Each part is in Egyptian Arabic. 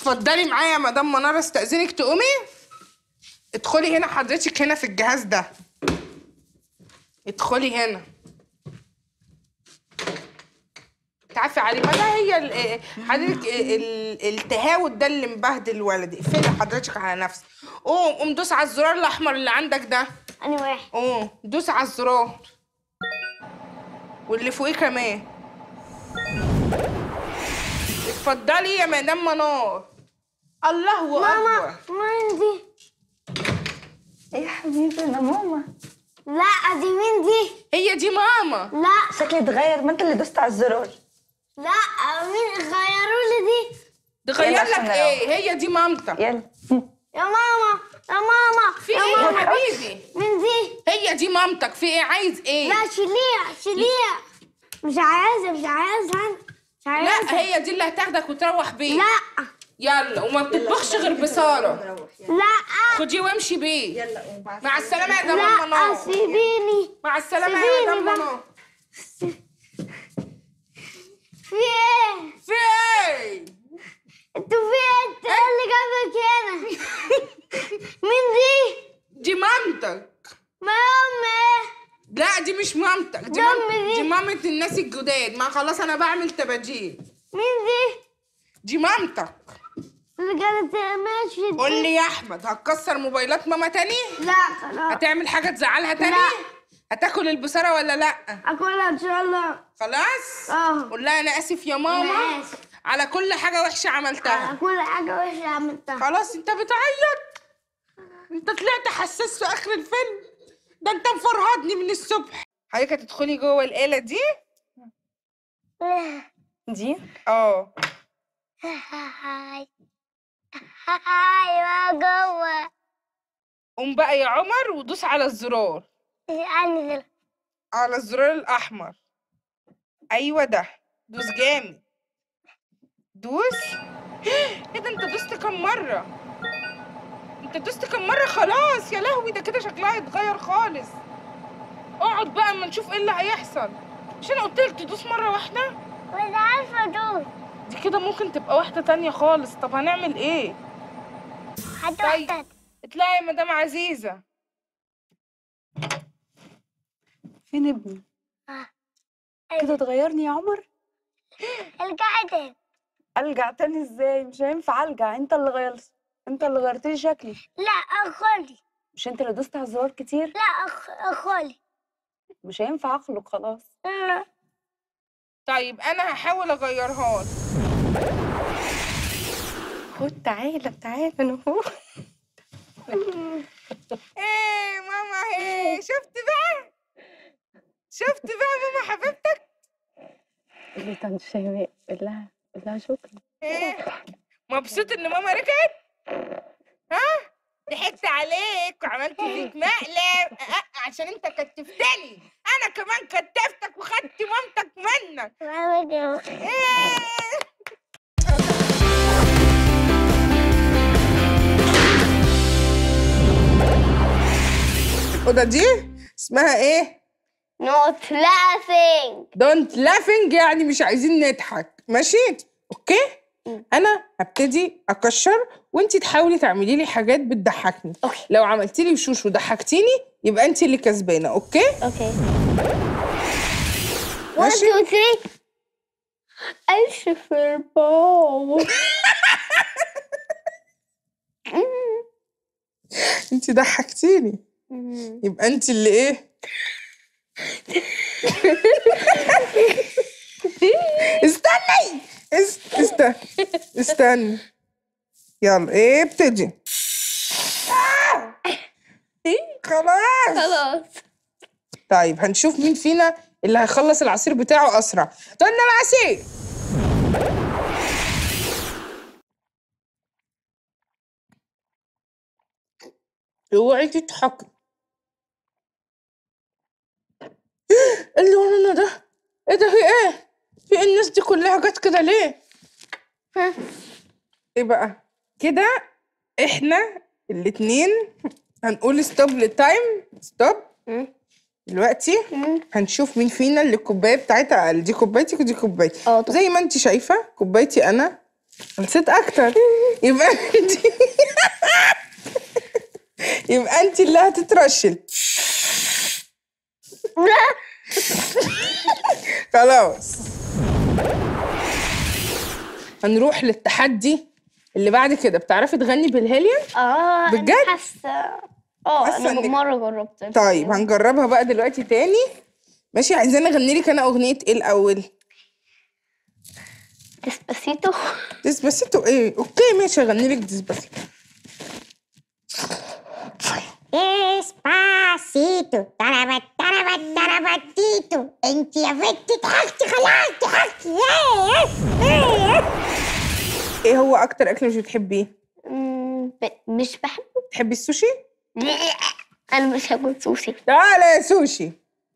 اتفضلي معايا يا مدام منار استاذنك تقومي ادخلي هنا حضرتك هنا في الجهاز ده ادخلي هنا تعرفي علي ما ده هي ال- حضرتك ال- ال- التهاوت ده اللي مبهدل ولدي اقفلي حضرتك على نفسك قوم قوم دوس على الزرار الاحمر اللي عندك ده أنا واحد قوم دوس على الزرار واللي فوقيه كمان اتفضلي يا مدام منار الله ماما اكبر مين دي؟ ايه يا حبيبي انا ماما لا دي مين دي؟ هي دي ماما لا شكلي اتغير ما انت اللي دوست على الزرار لا مين غيروا لي دي؟ تغير يلا لك عشان ايه هي دي مامتك يلا يا ماما يا ماما في يا ايه يا ماما حبيبي مين دي؟ هي دي مامتك في ايه عايز ايه لا شيليها شيليها مش عايزة مش عايزة أنا مش عايزة لا هي دي اللي هتاخدك وتروح بيه لا يلا وما بتطبخش غير بساره لا خديه وامشي بيه مع السلامه يا مدام لا منار سيبيني مع السلامه يا سيبيني مدام بقى. منار في ايه؟ في ايه انتوا في ايه؟ انت ايه اللي جابك هنا؟ مين دي؟ دي مامتك ما امي لا دي مش مامتك دي ده مام... أمي دي. دي مامة الناس الجداد ما خلاص انا بعمل تباجيل مين دي؟ دي مامتك اللي كانت ماشي دي قول لي يا احمد هتكسر موبايلات ماما تاني لا خلاص هتعمل حاجه تزعلها تاني لا. هتاكل البصاره ولا لا اكلها ان شاء الله خلاص اه قول لها انا اسف يا ماما أنا آسف. على كل حاجه وحشه عملتها على كل حاجة وحشة عملتها خلاص انت بتعيط انت طلعت حساس في اخر الفيلم ده انت مفرهدني من الصبح حضرتك هتدخلي جوه الآلة دي دي اه هاي هاي ما جوه قوم بقى يا عمر ودوس على الزرار انزل على الزرار الأحمر أيوة ده دوس جامد دوس ايه ده انت دوست كم مرة انت دوست كم مرة خلاص يا لهوي ده كده شكلها هيتغير خالص اقعد بقى اما نشوف ايه اللي هيحصل مش انا قلت لك تدوس مرة واحدة مش عارفة ادوس دي كده ممكن تبقى واحدة تانية خالص طب هنعمل ايه هات طيب. واحدة اطلعي يا مدام عزيزة فين ابني آه. كده اتغيرني يا عمر القاعدة الجع تاني ازاي مش هينفع الجع انت اللي غيرت انت اللي غيرت لي شكلي لا اخولي مش انت اللي دوست على الزرار كتير لا أخ... اخولي مش هينفع اخلق خلاص لا. طيب انا هحاول اغيرها لك خد تعالى تعالى انا هو ايه ماما ايه شفت بقى شفت بقى ماما حبيبتك اللي كان شيماء قول لها قول لها شكرا ايه مبسوط ان ماما رجعت ها ضحكت عليك وعملت فيك مقلب أه، أه، عشان انت كتفتني انا كمان كتفتك وخدت مامتك منك ما بدي. ايه الأوضة دي اسمها ايه؟ Not laughing. دونت لافينج يعني مش عايزين نضحك ماشي اوكي انا هبتدي اكشر وانتي تحاولي تعملي لي حاجات بتضحكني أوكي. لو عملتي لي وشوش وضحكتيني يبقى انتي اللي كسبانه اوكي Okay. One, ماشي two, three. الشفر بابا انتي ضحكتيني يبقى انتي اللي ايه استني است... است... استني يلا ايه ابتدي خلاص خلاص طيب هنشوف مين فينا اللي هيخلص العصير بتاعه اسرع طلنا العصير اوعي تضحكي ايه اللي ورانا ده ايه ده في ايه في إيه الناس دي كلها جت كده ليه ايه بقى كده احنا الاتنين هنقول ستوب للتايم ستوب دلوقتي هنشوف مين فينا اللي الكوبايه بتاعتها اقل دي كوبايتي ودي كوبايتي اه طبعا. زي ما انت شايفه كوبايتي انا خلصت اكتر يبقى انت يبقى انت اللي هتترشل خلاص هنروح للتحدي اللي بعد كده بتعرفي تغني بالهيليوم اه بجد؟ انا حاسه اه حاسة انا إنك- مره جربت طيب هنجربها بقى دلوقتي تاني ماشي عايزين اغني لك انا اغنيه ايه الاول ديسباسيتو ديسباسيتو ايه اوكي ماشي اغني لك ديسباسيتو Despacito, tarabat, tarabat, tarabatito. انت يا بنت ضحكتي خلاص ضحكتي ايه هو اكتر اكل مش بتحبيه مم، ب- مش بحب بتحبي السوشي انا مش هاكل سوشي تعالى يا سوشي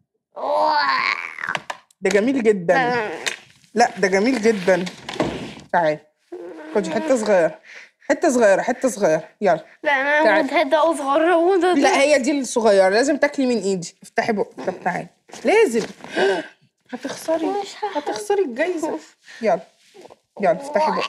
ده جميل جدا لا ده جميل جدا تعالي خدي حته صغيره حته صغيره حته صغيره يلا لا انا تعال. هاخد هدا اصغر وده لا هي دي الصغيره لازم تاكلي من ايدي افتحي بقك طب تعالي لازم هتخسري مش هحب. هتخسري الجايزه يلا يلا افتحي بقك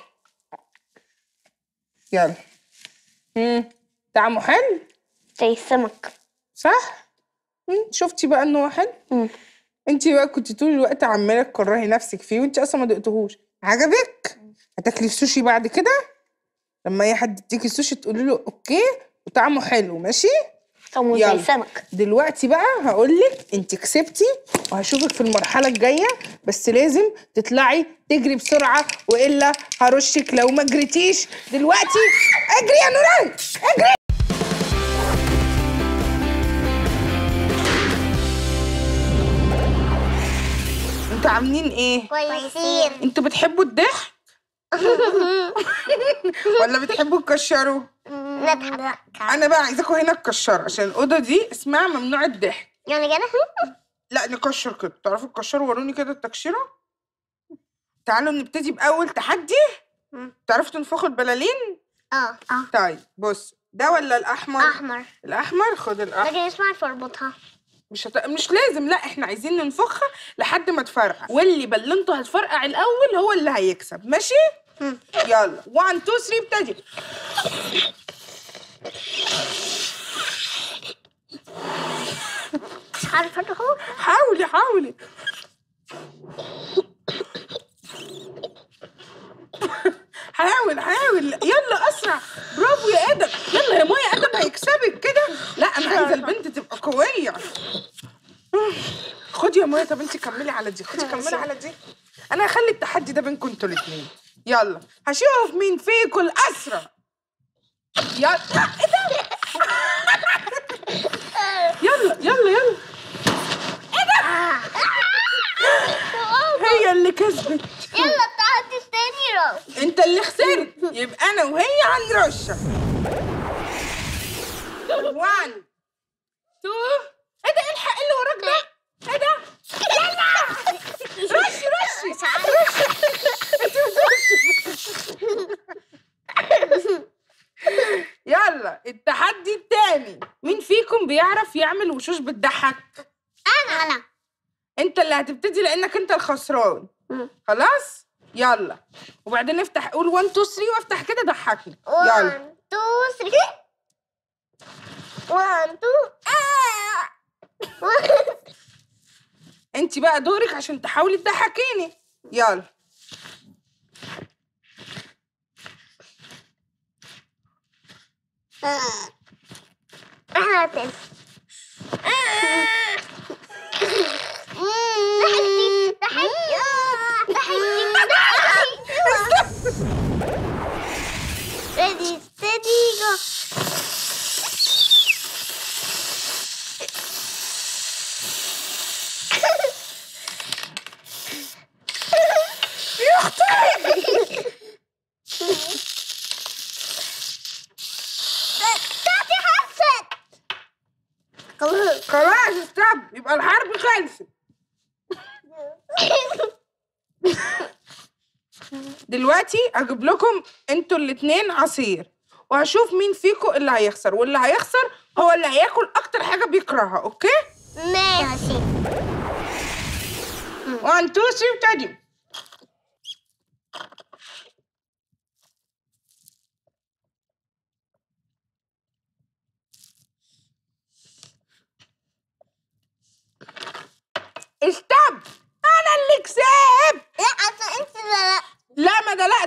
يلا امم طعمه حلو زي السمك صح مم، شفتي بقى ان هو حلو مم. انت بقى كنت طول الوقت عماله تكرهي نفسك فيه وانت اصلا ما دقتهوش عجبك هتاكلي السوشي بعد كده لما اي حد يديكي السوشي تقولي له اوكي وطعمه حلو ماشي طعمه زي يلا. السمك دلوقتي بقى هقول لك انت كسبتي وهشوفك في المرحله الجايه بس لازم تطلعي تجري بسرعه والا هرشك لو ما جريتيش دلوقتي اجري يا نوران اجري انتوا عاملين ايه كويسين انتوا بتحبوا الضحك ولا بتحبوا تكشروا نضحك انا بقى عايزاكم هنا تكشروا عشان الاوضه دي اسمها ممنوع الضحك يعني كده لا نكشر كده تعرفوا تكشروا وروني كده التكشيره تعالوا نبتدي باول تحدي تعرفوا تنفخوا البلالين اه اه طيب بص ده ولا الاحمر احمر الاحمر خد الاحمر لكن اسمع تربطها مش هت... مش لازم لا احنا عايزين ننفخها لحد ما تفرقع واللي بلنته هتفرقع الاول هو اللي هيكسب ماشي يلا 1 2 3 ابتدي مش عارفه تخوف حاولي حاولي حاول حاول يلا اسرع برافو يا ادم يلا يا مايا ادم هيكسبك كده لا انا عايزه البنت تبقى قويه خدي يا مايا طب انت كملي على دي خدي كملي على دي انا هخلي التحدي ده بينكم انتوا الاثنين يلا هشوف مين فيكم الاسرع يلا لا، ايه ده يلا يلا يلا هي اللي كسبت يلا التحدي التاني رو انت اللي خسرت يبقى انا وهي هنرشح 1 2 ايه ده الحق اللي وراك ده ايه ده يلا رشي رشي مش عارفه يلا التحدي التاني مين فيكم بيعرف يعمل وشوش بتضحك انا انا انت اللي هتبتدي لانك انت الخسران خلاص يلا وبعدين افتح قول 1 2 3 وافتح كده ضحكني يلا 1 2 3 1 2 انت بقى دورك عشان تحاولي تضحكيني يلا احنا تاني ضحكتي ضحكتي ضحكتي Ready, steady, go. تاتي حست خلاص خلاص استب يبقى الحرب خلصت دلوقتي هجيب لكم انتوا الاتنين عصير وهشوف مين فيكم اللي هيخسر واللي هيخسر هو اللي هياكل اكتر حاجه بيكرهها اوكي ماشي 1 2 3 ابتدي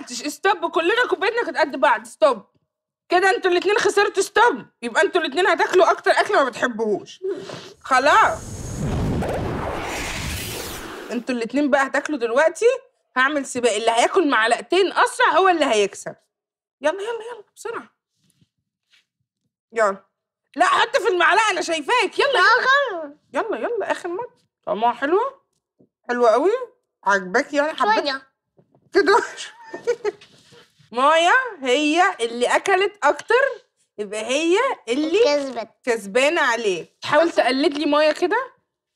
سمحتش ستوب كلنا كوبايتنا كانت قد بعض ستوب كده انتوا الاتنين خسرتوا ستوب يبقى انتوا الاتنين هتاكلوا اكتر اكل ما بتحبوهوش خلاص انتوا الاتنين بقى هتاكلوا دلوقتي هعمل سباق اللي هياكل معلقتين اسرع هو اللي هيكسب يلا يلا يلا بسرعه يلا لا حط في المعلقه انا شايفاك يلا يلا يلا يلا اخر مره طعمها حلوه حلوه قوي عجباك يعني حبيت شوية كده مايا هي اللي اكلت اكتر يبقى هي اللي كسبت كسبانه عليه حاول تقلد لي مايا كده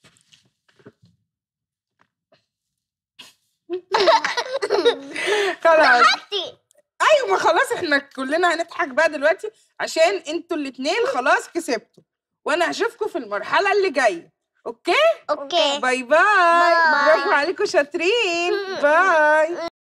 خلاص ايوه ما خلاص احنا كلنا هنضحك بقى دلوقتي عشان انتوا الاتنين خلاص كسبتوا وانا هشوفكم في المرحله اللي جايه اوكي اوكي باي باي برافو عليكم شاطرين باي